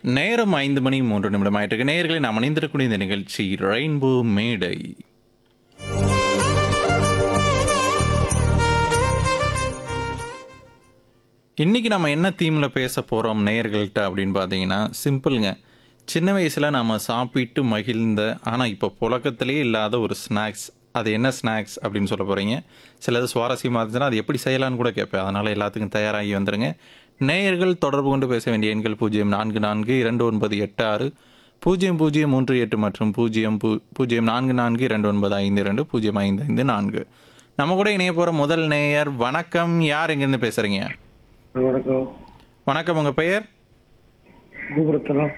நேரம் ஐந்து மணி மூன்று நிமிடம் ஆயிட்டு நேயர்களை நாம் அணிந்திருக்கக்கூடிய இந்த நிகழ்ச்சி ரெயின்போ மேடை இன்னைக்கு நம்ம என்ன தீமில் பேச போகிறோம் நேயர்கள்ட்ட அப்படின்னு பார்த்தீங்கன்னா சிம்பிளுங்க சின்ன வயசில் நம்ம சாப்பிட்டு மகிழ்ந்த ஆனால் இப்போ புழக்கத்திலே இல்லாத ஒரு ஸ்நாக்ஸ் அது என்ன ஸ்நாக்ஸ் அப்படின்னு சொல்ல போகிறீங்க சிலது சுவாரஸ்யமாக இருந்துச்சுன்னா அது எப்படி செய்யலாம்னு கூட கேட்பேன் அதனால் எல்லாத்துக்கும் தயாராகி வந்துருங்க நேயர்கள் தொடர்பு கொண்டு பேச வேண்டிய எண்கள் பூஜ்ஜியம் நான்கு நான்கு இரண்டு ஒன்பது எட்டு ஆறு பூஜ்ஜியம் பூஜ்ஜியம் மூன்று எட்டு மற்றும் பூஜ்ஜியம் பூ பூஜ்ஜியம் நான்கு நான்கு இரண்டு ஒன்பது ஐந்து இரண்டு பூஜ்ஜியம் ஐந்து ஐந்து நான்கு நம்ம கூட இணைய போகிற முதல் நேயர் வணக்கம் யார் எங்கேருந்து பேசுகிறீங்க வணக்கம் வணக்கம் உங்கள் பெயர் கோபுரத்தனம்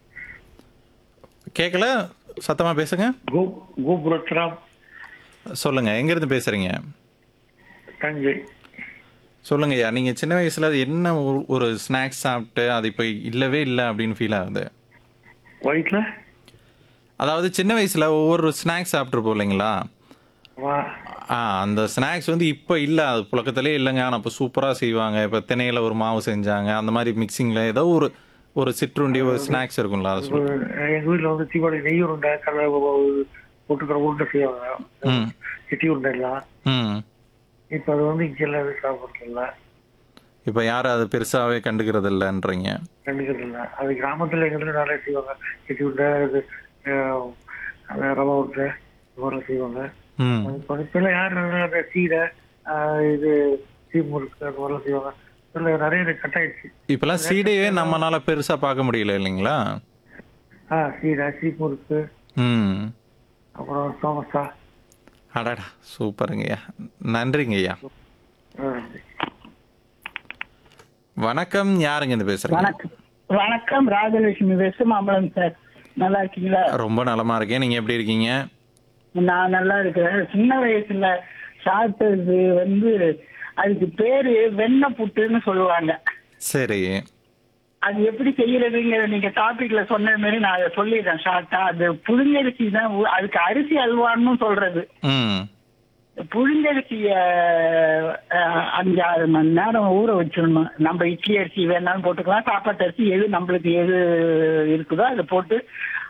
கேட்கல சத்தமாக பேசுங்க கோ கோபுரத்தனம் சொல்லுங்கள் எங்கேருந்து பேசுகிறீங்க தஞ்சை சொல்லுங்க ஐயா நீங்கள் சின்ன வயசில் அது என்ன ஒரு- ஒரு ஸ்நாக்ஸ் சாப்பிட்டு அது இப்போ இல்லவே இல்லை அப்படின்னு ஃபீல் ஆகுது வயிற்றுல அதாவது சின்ன வயசில் ஒவ்வொரு ஸ்நாக்ஸ் சாப்பிட்ருப்போம் இல்லைங்களா வா ஆ அந்த ஸ்நாக்ஸ் வந்து இப்போ இல்லை அது புழக்கத்திலே இல்லைங்க ஆனால் இப்போ சூப்பராக செய்வாங்க இப்போ திணையில் ஒரு மாவு செஞ்சாங்க அந்த மாதிரி மிக்சிங்கில் ஏதோ ஒரு ஒரு சிற்றுண்டி ஒரு ஸ்நாக்ஸ் இருக்கும்ல அதை சொல்லு எங்க வீட்டுல வந்து தீபாவளி நெய் உருண்டை கடலை போட்டுக்கிற உருண்டை செய்வாங்க ம் சிட்டி உருண்டை எல்லாம் ம் இப்ப அது வந்து இங்க எல்லாம் எதுவும் சாப்பிடுறது இல்ல இப்போ யாரும் அது பெருசாகவே கண்டுக்கிறது இல்லைன்றீங்க கண்டுக்கிறது இல்ல அது கிராமத்துல எங்க வீட்டுல நிறைய செய்வாங்க சிட்டி உருண்டை இது அஹ், அந்த ரவா உருண்டை இது மாதிரிலாம் செய்வாங்க ம் இப்ப இப்ப எல்லாம் யாரு அந்த சீடை ஆஹ், இது சீ முறுக்கு அது மாதிரிலாம் செய்வாங்க இதுல நிறைய எனக்கு கட் ஆயிடுச்சு இப்போல்லாம் சீடையே நம்மளால பெருசாக பார்க்க முடியல இல்லைங்களா ஆ சீடை சீ முறுக்கு ம் அப்புறம் சோமசா அடடா சூப்பருங்கய்யா நன்றிங்கய்யா வணக்கம் யாருங்க இந்த பேசுறீங்க வணக்கம் வணக்கம் ராஜலட்சுமி பேசு மாம்பழம் சார் நல்லா இருக்கீங்களா ரொம்ப நலமா இருக்கேன் நீங்க எப்படி இருக்கீங்க நான் நல்லா இருக்கிறேன் சின்ன வயசுல சாப்பிட்டது வந்து அதுக்கு பேரு வெண்ணெய் புட்டுன்னு சொல்லுவாங்க சரி அது எப்படி செய்யறதுங்கிற நீங்க டாபிக்ல சொன்ன மாதிரி நான் அதை சொல்லிடுறேன் ஷார்ட்டா அது புழுங்கரிசி தான் ஊ- அதுக்கு அரிசி அல்வான்னு சொல்றது ம் புழுங்கரிசிய அஹ், அஞ்சு ஆறு மணி நேரம் ஊற வச்சிடணும் நம்ம இட்லி அரிசி வேணாலும் போட்டுக்கலாம் சாப்பாட்டு அரிசி எது நம்மளுக்கு எது இருக்குதோ அதை போட்டு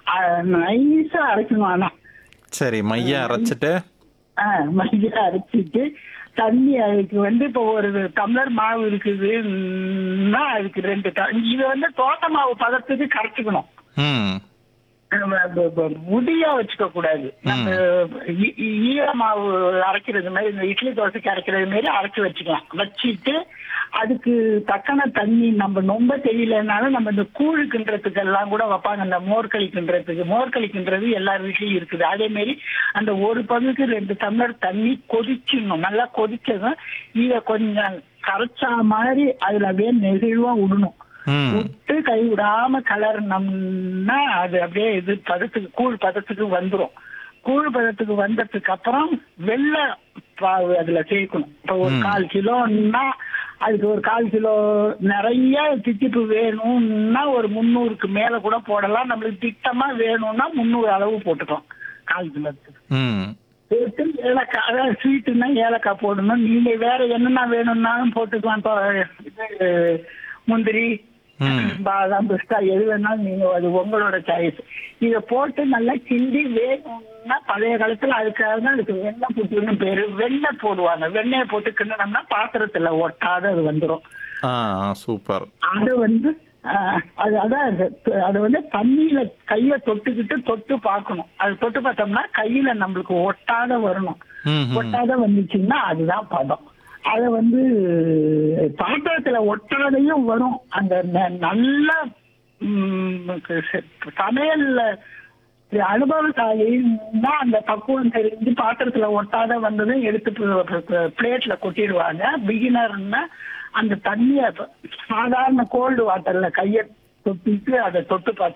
நைஸா அரைக்கணும் ஆனா சரி மைய அரைச்சிட்டு ஆஹ், மைதா அரைச்சிட்டு தண்ணி அதுக்கு வந்து இப்போ ஒரு டம்ளர் மாவு இருக்குதுன்னா அதுக்கு ரெண்டு ட- இது வந்து தோட்ட மாவு பதத்துக்கு கரைச்சிக்கணும் ம் நம்ம ப- ப- முடியா வச்சுக்க கூடாது நம்ம ஈ- ஈ- ஈர மாவு அரைக்கிறது மாதிரி இந்த இட்லி தோசைக்கு அரைக்கிறது மாதிரி அரைச்சு வச்சுக்கலாம் வச்சுட்டு அதுக்கு தக்கன தண்ணி நம்ம ரொம்ப தெரியலனாலும் நம்ம இந்த கூழ் கிண்டுறதுக்கு எல்லாம் கூட வைப்பாங்க அந்த மோர்களி கிண்டுறதுக்கு மோர்களி கிண்டுறது எல்லார் வீட்லயும் இருக்குது அதே மாதிரி அந்த ஒரு பங்குக்கு ரெண்டு டம்ளர் தண்ணி கொதிச்சிடணும் நல்லா கொதிச்சதும் இத கொஞ்சம் கரைச்சா மாதிரி அதுல அப்படியே நெகிழ்வா விடணும் ம் விட்டு கை விடாம கலர்னோம்னா அது அப்படியே இது பதத்துக்கு கூழ் பதத்துக்கு வந்துரும் கூழ் பதத்துக்கு வந்ததுக்கு அப்புறம் வெள்ளை பாவு அதுல சேர்க்கணும் இப்ப ஒரு கால் கிலோன்னா அதுக்கு ஒரு கால் கிலோ நிறைய தித்திப்பு வேணும்னா ஒரு முந்நூறுக்கு மேல கூட போடலாம் நம்மளுக்கு திட்டமா வேணும்னா முந்நூறு அளவு போட்டுக்கலாம் கால் கிலோத்துக்கு ம் போட்டு ஏலக்காய் அதாவது ஸ்வீட்டுன்னா ஏலக்காய் போடணும் நீங்க வேற என்னென்ன வேணும்னாலும் போட்டுக்கலாம் இப்போ இது முந்திரி ம். பாதாம் பிஸ்தா எது வேணாலும் நீங்க அது உங்களோட சாய்ஸ் இத போட்டு நல்லா கிண்டி வேணும்னா பழைய காலத்துல அதுக்காக தான் அதுக்கு வெண்ணெய் புட்டுன்னு பேரு வெண்ணெய் போடுவாங்க வெண்ணெயை போட்டு கிண்டனம்னா பாத்திரத்துல ஒட்டாத அது வந்துரும் ஆ ஆ, சூப்பர் அது வந்து ஆஹ், அது அதான் அது அது வந்து தண்ணியில கைய தொட்டுக்கிட்டு தொட்டு பார்க்கணும் அது தொட்டு பார்த்தோம்னா கையில நம்மளுக்கு ஒட்டாத வரணும் ம் ம் ஒட்டாத வந்துச்சுன்னா அதுதான் பதம் அத வந்து பாத்திரத்துல ஒட்டாதையும் வரும் அந்த ந- நல்ல ம், க- செ- சமையல்ல அனுபவசாலின்னா அந்த பக்குவம் தெரிஞ்சு பாத்திரத்துல ஒட்டாத வந்ததும் எடுத்து பிளேட்ல கொட்டிடுவாங்க பிகினர்னா அந்த தண்ணிய சாதாரண கோல்டு வாட்டர்ல கைய தொட்டிட்டு அதை தொட்டு பார்த்து